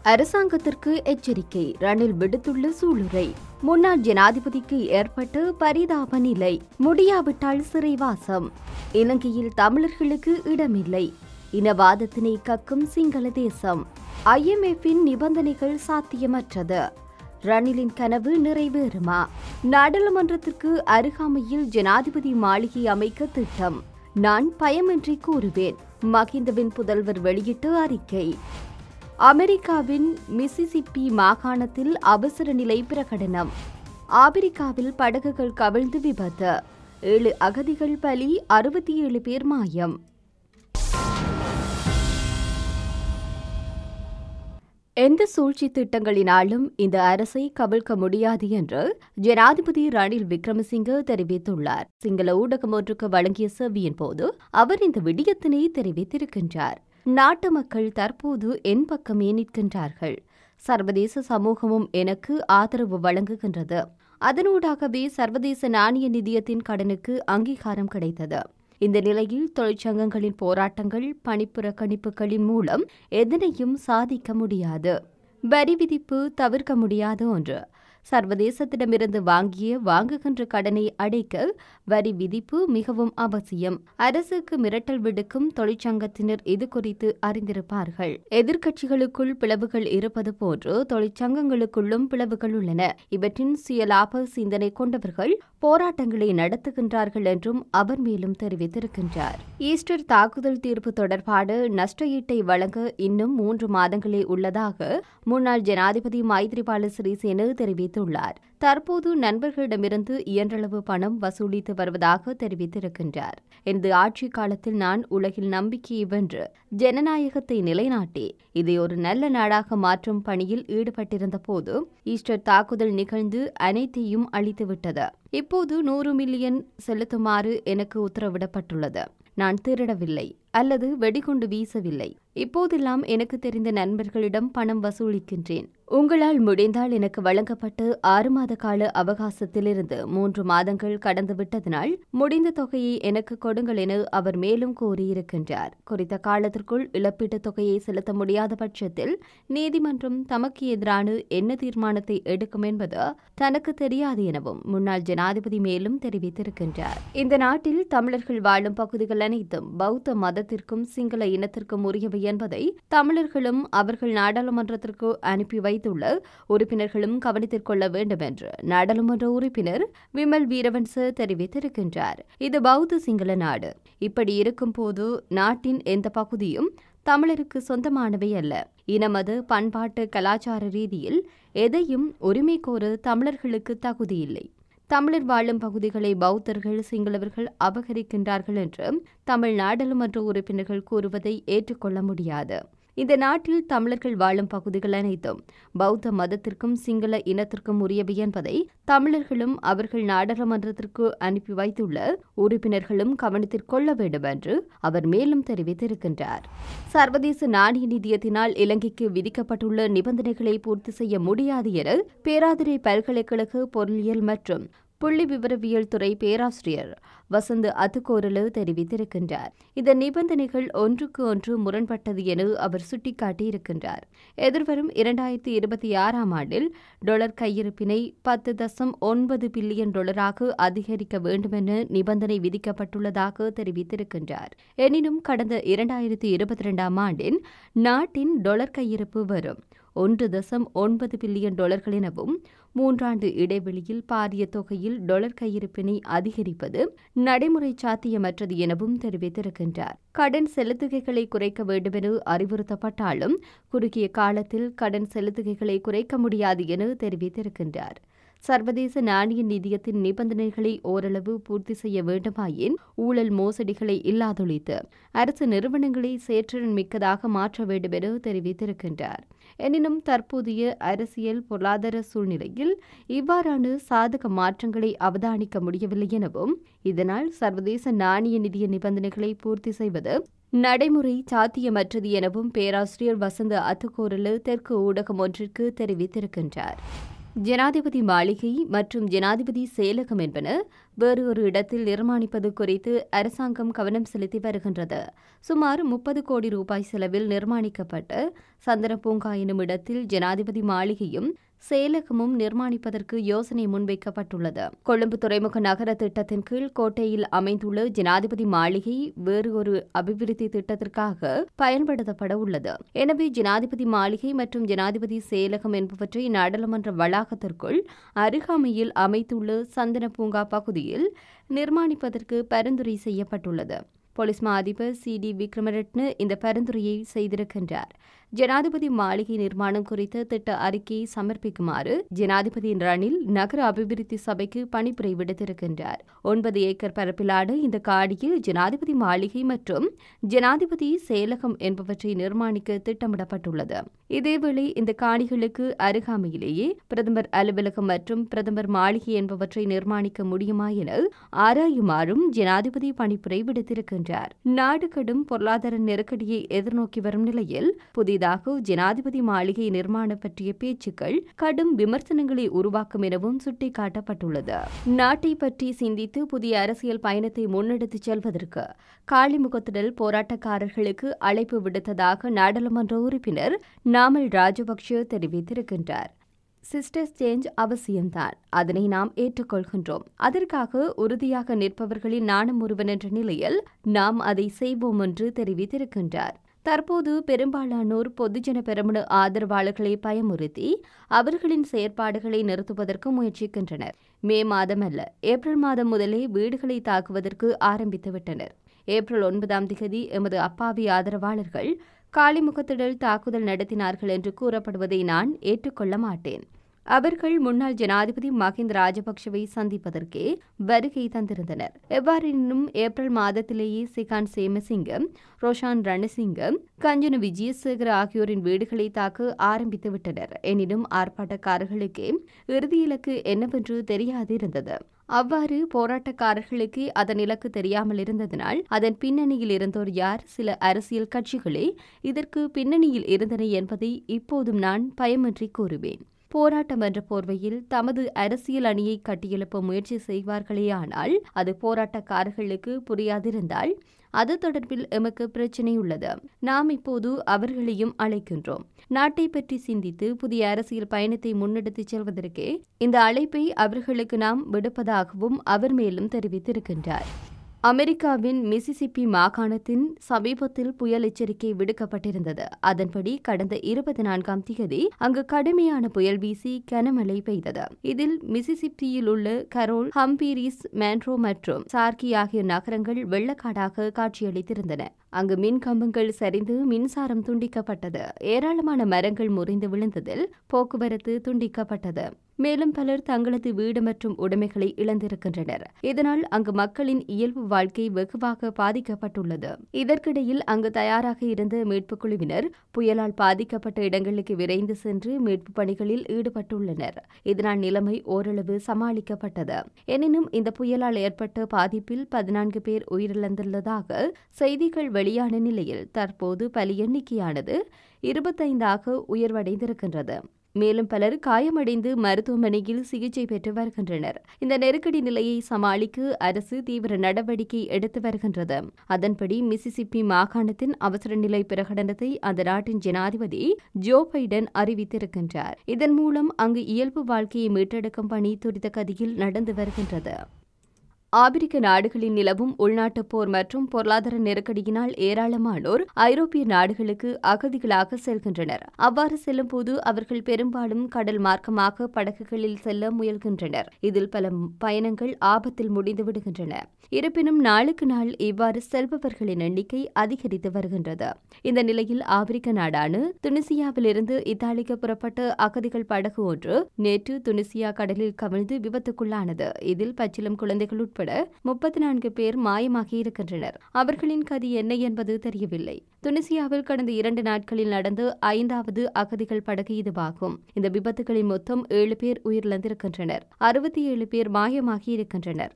அரசாங்கத்திற்கு எச்சரிக்கை ரணில் விடுத்துள்ள சூளுரை முன்னாள் ஜனாதிபதிக்கு ஏற்பட்ட பரிதாப நிலை முடியாவிட்டால் சிறைவாசம் இலங்கையில் தமிழர்களுக்கு இடமில்லை இனவாதத்தினை கக்கும் சிங்கள தேசம் ஐஎம்எஃப்பின் நிபந்தனைகள் சாத்தியமற்றது ரணிலின் கனவு நிறைவேறுமா நாடாளுமன்றத்திற்கு அருகாமையில் ஜனாதிபதி மாளிகை அமைக்க திட்டம் நான் பயமின்றி கூறுவேன் மகிந்தவின் புதல்வர் வெளியிட்ட அறிக்கை அமெரிக்காவின் மிசிசிப்பி மாகாணத்தில் அவசர நிலை பிரகடனம் ஆபிரிக்காவில் படகுகள் கவிழ்ந்து விபத்து ஏழு அகதிகள் பலி அறுபத்தி ஏழு பேர் மாயம் எந்த சூழ்ச்சி திட்டங்களினாலும் இந்த அரசை கவிழ்க்க முடியாது என்று ஜனாதிபதி ரணில் விக்ரமசிங்க தெரிவித்துள்ளார் சிங்கள ஊடகம் ஒன்றுக்கு வழங்கிய செவியின் போது அவர் இந்த விடயத்தினை தெரிவித்திருக்கின்றார் நாட்டு மக்கள் தற்போது என் பக்கமே நிற்கின்றார்கள் சர்வதேச சமூகமும் எனக்கு ஆதரவு வழங்குகின்றது அதனூடாகவே சர்வதேச நாணய நிதியத்தின் கடனுக்கு அங்கீகாரம் கிடைத்தது இந்த நிலையில் தொழிற்சங்கங்களின் போராட்டங்கள் பணிப்புறக்கணிப்புகளின் மூலம் எதனையும் சாதிக்க முடியாது வரி விதிப்பு தவிர்க்க முடியாத ஒன்று சர்வதேசத்திடமிருந்து வாங்கிய வாங்குகின்ற கடனை அடைக்க வரி விதிப்பு மிகவும் அவசியம் அரசுக்கு மிரட்டல் விடுக்கும் தொழிற்சங்கத்தினர் இது குறித்து அறிந்திருப்பார்கள் எதிர்க்கட்சிகளுக்குள் பிளவுகள் இருப்பது போன்று தொழிற்சங்கங்களுக்குள்ளும் பிளவுகள் உள்ளன இவற்றின் சுயலாப சிந்தனை கொண்டவர்கள் போராட்டங்களை நடத்துகின்றார்கள் என்றும் அவர் மேலும் தெரிவித்திருக்கின்றார் ஈஸ்டர் தாக்குதல் தீர்ப்பு தொடர்பான நஷ்டஈட்டை வழங்க இன்னும் மூன்று மாதங்களே உள்ளதாக முன்னாள் ஜனாதிபதி மைத்ரிபால சிறிசேன தெரிவித்துள்ளார் தற்போது நண்பர்களிடமிருந்து இயன்றளவு பணம் வசூலித்து வருவதாக தெரிவித்திருக்கின்றார் எனது ஆட்சி காலத்தில் நான் உலகில் நம்பிக்கையை வென்று ஜனநாயகத்தை நிலைநாட்டி இதை ஒரு நல்ல நாடாக மாற்றும் பணியில் ஈடுபட்டிருந்த போது ஈஸ்டர் தாக்குதல் நிகழ்ந்து அனைத்தையும் அழித்துவிட்டது இப்போது நூறு மில்லியன் செலுத்துமாறு எனக்கு உத்தரவிடப்பட்டுள்ளது நான் திருடவில்லை அல்லது வெடிகுண்டு வீசவில்லை இப்போதெல்லாம் எனக்கு தெரிந்த நண்பர்களிடம் பணம் வசூலிக்கின்றேன் உங்களால் முடிந்தால் எனக்கு வழங்கப்பட்ட ஆறு மாத கால அவகாசத்திலிருந்து மூன்று மாதங்கள் கடந்து விட்டதனால் முடிந்த தொகையை எனக்கு கொடுங்கள் என அவர் மேலும் கூறியிருக்கின்றார் குறித்த காலத்திற்குள் இழப்பீட்டுத் தொகையை செலுத்த முடியாத பட்சத்தில் நீதிமன்றம் தமக்கு எதிரான என்ன தீர்மானத்தை எடுக்கும் என்பது தனக்கு தெரியாது எனவும் முன்னாள் ஜனாதிபதி மேலும் தெரிவித்திருக்கின்றார் இந்த நாட்டில் தமிழர்கள் வாழும் பகுதிகள் அனைத்தும் பௌத்த மதத்திற்கும் சிங்கள இனத்திற்கும் உரியவை என்பதை தமிழர்களும் அவர்கள் நாடாளுமன்றத்திற்கு அனுப்பி வைத்துள்ள உறுப்பினர்களும் கவனித்துக் கொள்ள வேண்டும் என்று நாடாளுமன்ற உறுப்பினர் விமல் வீரவன்ச தெரிவித்திருக்கின்றார் இது பௌத்த சிங்கள நாடு இப்படி இருக்கும்போது நாட்டின் எந்த பகுதியும் தமிழருக்கு சொந்தமானவை அல்ல இனமது பண்பாட்டு கலாச்சார ரீதியில் எதையும் உரிமை கோர தமிழர்களுக்கு தகுதியில்லை தமிழர் வாழும் பகுதிகளை பௌத்தர்கள் சிங்களவர்கள் அபகரிக்கின்றார்கள் என்று தமிழ் நாடாளுமன்ற உறுப்பினர்கள் கூறுவதை ஏற்றுக்கொள்ள முடியாது இந்த நாட்டில் தமிழர்கள் வாழும் பகுதிகள் அனைத்தும் பௌத்த மதத்திற்கும் சிங்கள இனத்திற்கும் உரியவை என்பதை தமிழர்களும் அவர்கள் நாடாளுமன்றத்திற்கு அனுப்பி வைத்துள்ள உறுப்பினர்களும் கவனத்தில் கொள்ள வேண்டும் என்று அவர் மேலும் தெரிவித்திருக்கின்றார் சர்வதேச நாணய நிதியத்தினால் இலங்கைக்கு விதிக்கப்பட்டுள்ள நிபந்தனைகளை பூர்த்தி செய்ய முடியாது என பேராதுரை பல்கலைக்கழக பொருளியல் மற்றும் புள்ளி விவரவியல் துறை பேராசிரியர் வசந்த் அத்துக்கோரலு தெரிவித்திருக்கின்றார் இந்த நிபந்தனைகள் ஒன்றுக்கு ஒன்று முரண்பட்டது என அவர் சுட்டிக்காட்டியிருக்கின்றார் எதிர்வரும் இரண்டாயிரத்தி இருபத்தி ஆறாம் ஆண்டில் டொலர் கையிருப்பினை பத்து தசம் ஒன்பது பில்லியன் டொலராக அதிகரிக்க வேண்டுமென நிபந்தனை விதிக்கப்பட்டுள்ளதாக தெரிவித்திருக்கின்றார் எனினும் கடந்த இரண்டாயிரத்தி இருபத்தி இரண்டாம் ஆண்டின் நாட்டின் டொலர் கையிருப்பு வரும் ஒன்று தசம் ஒன்பது பில்லியன் டாலர்கள் எனவும் மூன்றாண்டு இடைவெளியில் பாரிய தொகையில் டொலர் கையிருப்பினை அதிகரிப்பது நடைமுறை சாத்தியமற்றது எனவும் தெரிவித்திருக்கின்றார் கடன் செலுத்துகைகளை குறைக்க வேண்டுமென அறிவுறுத்தப்பட்டாலும் குறுகிய காலத்தில் கடன் செலுத்துகைகளை குறைக்க முடியாது என தெரிவித்திருக்கின்றார் சர்வதேச நாணய நிதியத்தின் நிபந்தனைகளை ஓரளவு பூர்த்தி செய்ய வேண்டுமாயின் ஊழல் மோசடிகளை இல்லாதொழித்து அரசு நிறுவனங்களை சேற்றன் மிக்கதாக மாற்ற வேண்டும் என தெரிவித்திருக்கின்றார் எனினும் தற்போதைய அரசியல் பொருளாதார சூழ்நிலையில் இவ்வாறான சாதக மாற்றங்களை அவதானிக்க முடியவில்லை எனவும் இதனால் சர்வதேச நாணய நிதிய நிபந்தனைகளை பூர்த்தி செய்வது நடைமுறை சாத்தியமற்றது எனவும் பேராசிரியர் வசந்த அத்துக்கோரலு தெற்கு ஊடகம் ஒன்றிற்கு தெரிவித்திருக்கின்றார் ஜனாதிபதி மாளிகை மற்றும் ஜனாதிபதி செயலகம் என்பன வேறு ஒரு இடத்தில் நிர்மாணிப்பது குறித்து அரசாங்கம் கவனம் செலுத்தி வருகின்றது சுமார் முப்பது கோடி ரூபாய் செலவில் நிர்மாணிக்கப்பட்ட சந்தன பூங்கா எனும் இடத்தில் ஜனாதிபதி மாளிகையும் செயலகமும் நிர்மாணிப்பதற்கு யோசனை முன்வைக்கப்பட்டுள்ளது கொழும்பு துறைமுக நகர திட்டத்தின் கீழ் கோட்டையில் அமைந்துள்ள ஜனாதிபதி மாளிகை வேறு ஒரு அபிவிருத்தி திட்டத்திற்காக பயன்படுத்தப்பட உள்ளது எனவே ஜனாதிபதி மாளிகை மற்றும் ஜனாதிபதி செயலகம் என்பவற்றை நாடாளுமன்ற வளாகத்திற்குள் அருகாமையில் அமைத்துள்ள சந்தன பூங்கா பகுதியில் நிர்மாணிப்பதற்கு பரிந்துரை செய்யப்பட்டுள்ளது போலீஸ் மா அதிபர் சி டி விக்ரமரட்ன இந்த பரிந்துரையை செய்திருக்கின்றார் ஜனாதிபதி மாளிகை நிர்மாணம் குறித்த திட்ட அறிக்கையை சமர்ப்பிக்குமாறு ஜனாதிபதி ரணில் நகர அபிவிருத்தி சபைக்கு பணிப்புரை விடுத்திருக்கின்றார் ஒன்பது ஏக்கர் பரப்பிலான இந்த காடியில் ஜனாதிபதி மாளிகை மற்றும் ஜனாதிபதி செயலகம் என்பவற்றை நிர்மாணிக்க திட்டமிடப்பட்டுள்ளது இதேவேளை இந்த காணிகளுக்கு அருகாமையிலேயே பிரதமர் அலுவலகம் மற்றும் பிரதமர் மாளிகை என்பவற்றை நிர்மாணிக்க முடியுமா என ஆராயுமாறும் ஜனாதிபதி பணிப்புரை விடுத்திருக்கின்றார் நாடு கடும் பொருளாதார நெருக்கடியை எதிர்நோக்கி வரும் நிலையில் புதிதாக ஜனாதிபதி மாளிகை நிர்மாணம் பற்றிய பேச்சுக்கள் கடும் விமர்சனங்களை உருவாக்கும் எனவும் சுட்டிக்காட்டப்பட்டுள்ளது நாட்டை பற்றி சிந்தித்து புதிய அரசியல் பயணத்தை முன்னெடுத்துச் செல்வதற்கு காளிமுகத்திடல் போராட்டக்காரர்களுக்கு அழைப்பு விடுத்ததாக நாடாளுமன்ற உறுப்பினர் நாமல் ராஜபக்ஷ தெரிவித்திருக்கின்றார் சிஸ்டர்ஸ் சேஞ்ச் அவசியம்தான் அதனை நாம் ஏற்றுக்கொள்கின்றோம் அதற்காக உறுதியாக நிற்பவர்களின் நாணம் ஒருவன் என்ற நிலையில் நாம் அதை செய்வோம் என்று தெரிவித்திருக்கின்றார் தற்போது பெரும்பாலானோர் பொதுஜன பெருமன ஆதரவாளர்களை பயமுறுத்தி அவர்களின் செயற்பாடுகளை நிறுத்துவதற்கு முயற்சிக்கின்றனர் மே மாதம் அல்ல ஏப்ரல் மாதம் முதலே வீடுகளை தாக்குவதற்கு ஆரம்பித்துவிட்டனர் ஏப்ரல் ஒன்பதாம் திகதி எமது அப்பாவி ஆதரவாளர்கள் காளிமுகத்திடல் தாக்குதல் நடத்தினார்கள் என்று கூறப்படுவதை நான் ஏற்றுக்கொள்ள மாட்டேன் அவர்கள் முன்னாள் ஜனாதிபதி மஹிந்த ராஜபக்சவை சந்திப்பதற்கே வருகை தந்திருந்தனர் எவ்வாறெனினும் ஏப்ரல் மாதத்திலேயே சிகான் சேமசிங்கம் ரோஷான் ரணசிங்கம் கஞ்சன விஜயசேகர் ஆகியோரின் வீடுகளை தாக்க ஆரம்பித்து விட்டனர் எனினும் ஆர்ப்பாட்டக்காரர்களுக்கு இறுதி இலக்கு என்னவென்று தெரியாதிருந்தது அவ்வாறு போராட்டக்காரர்களுக்கு அதன் இலக்கு தெரியாமல் இருந்ததனால் அதன் பின்னணியில் இருந்தோர் யார் சில அரசியல் கட்சிகளே இதற்கு பின்னணியில் இருந்தன என்பதை இப்போதும் நான் பயமின்றி கூறுவேன் போராட்டம் என்ற போர்வையில் தமது அரசியல் அணியை கட்டியெழுப்ப முயற்சி செய்வார்களேயானால் அது போராட்டக்காரர்களுக்கு புரியாதிருந்தால் அது தொடர்பில் எமக்கு பிரச்சினை உள்ளது நாம் இப்போது அவர்களையும் அழைக்கின்றோம் நாட்டை பற்றி சிந்தித்து புதிய அரசியல் பயணத்தை முன்னெடுத்துச் செல்வதற்கே இந்த அழைப்பை அவர்களுக்கு நாம் விடுப்பதாகவும் அவர் மேலும் தெரிவித்திருக்கின்றார் அமெரிக்காவின் மிசிசிப்பி மாகாணத்தின் சமீபத்தில் புயல் எச்சரிக்கை விடுக்கப்பட்டிருந்தது அதன்படி கடந்த இருபத்தி நான்காம் தேதி அங்கு கடுமையான புயல் வீசி கனமழை பெய்தது இதில் மிசிசிப்பியில் உள்ள கரோல் ஹம்பீரிஸ் மேன்ட்ரோ மற்றும் சார்கி ஆகிய நகரங்கள் வெள்ளக்காடாக காட்சியளித்திருந்தன அங்கு மின் கம்பங்கள் சரிந்து மின்சாரம் துண்டிக்கப்பட்டது ஏராளமான மரங்கள் முறிந்து விழுந்ததில் போக்குவரத்து துண்டிக்கப்பட்டது மேலும் பலர் தங்களது வீடு மற்றும் உடைமைகளை இழந்திருக்கின்றனர் இதனால் அங்கு மக்களின் இயல்பு வாழ்க்கை வெகுவாக பாதிக்கப்பட்டுள்ளது இதற்கிடையில் அங்கு தயாராக இருந்த மீட்புக் குழுவினர் புயலால் பாதிக்கப்பட்ட இடங்களுக்கு விரைந்து சென்று மீட்பு பணிகளில் ஈடுபட்டுள்ளனர் இதனால் நிலைமை ஓரளவு சமாளிக்கப்பட்டது எனினும் இந்த புயலால் ஏற்பட்ட பாதிப்பில் பதினான்கு பேர் உயிரிழந்துள்ளதாக செய்திகள் வெளியான நிலையில் தற்போது பலி எண்ணிக்கையானது இருபத்தைந்தாக உயர்வடைந்திருக்கின்றது மேலும் பலர் காயமடைந்து மருத்துவமனையில் சிகிச்சை பெற்று வருகின்றனர் இந்த நெருக்கடி நிலையை சமாளிக்க அரசு தீவிர நடவடிக்கை எடுத்து வருகின்றது அதன்படி மிசிசிப்பி மாகாணத்தின் அவசர நிலை பிரகடனத்தை அந்த நாட்டின் ஜனாதிபதி ஜோ பைடன் அறிவித்திருக்கின்றார் இதன் மூலம் அங்கு இயல்பு வாழ்க்கையை மீட்டெடுக்கும் பணி துரித கதியில் நடந்து வருகின்றது ஆப்பிரிக்க நாடுகளில் நிலவும் உள்நாட்டுப் போர் மற்றும் பொருளாதார நெருக்கடியினால் ஏராளமானோர் ஐரோப்பிய நாடுகளுக்கு அகதிகளாக செல்கின்றனர் அவ்வாறு செல்லும்போது அவர்கள் பெரும்பாலும் கடல் மார்க்கமாக படகுகளில் செல்ல முயல்கின்றனர் இதில் பல பயணங்கள் ஆபத்தில் முடிந்து விடுகின்றன இருப்பினும் நாளுக்கு நாள் இவ்வாறு செல்பவர்களின் எண்ணிக்கை அதிகரித்து வருகின்றது இந்த நிலையில் ஆப்பிரிக்க நாடான துனிசியாவிலிருந்து இத்தாலிக்கு புறப்பட்ட அகதிகள் படகு ஒன்று நேற்று துனிசியா கடலில் கவிழ்ந்து விபத்துக்குள்ளானது இதில் பச்சிலம் குழந்தைகள் உட்பட முப்பத்தி நான்கு பேர் மாயமாகி இருக்கின்றனர் அவர்களின் கதி என்ன என்பது தெரியவில்லை துனிசியாவில் கடந்த இரண்டு நாட்களில் நடந்த ஐந்தாவது அகதிகள் படகு இதுவாகும் இந்த விபத்துகளில் மொத்தம் ஏழு பேர் உயிரிழந்திருக்கின்றனர் அறுபத்தி ஏழு பேர் மாயமாகி இருக்கின்றனர்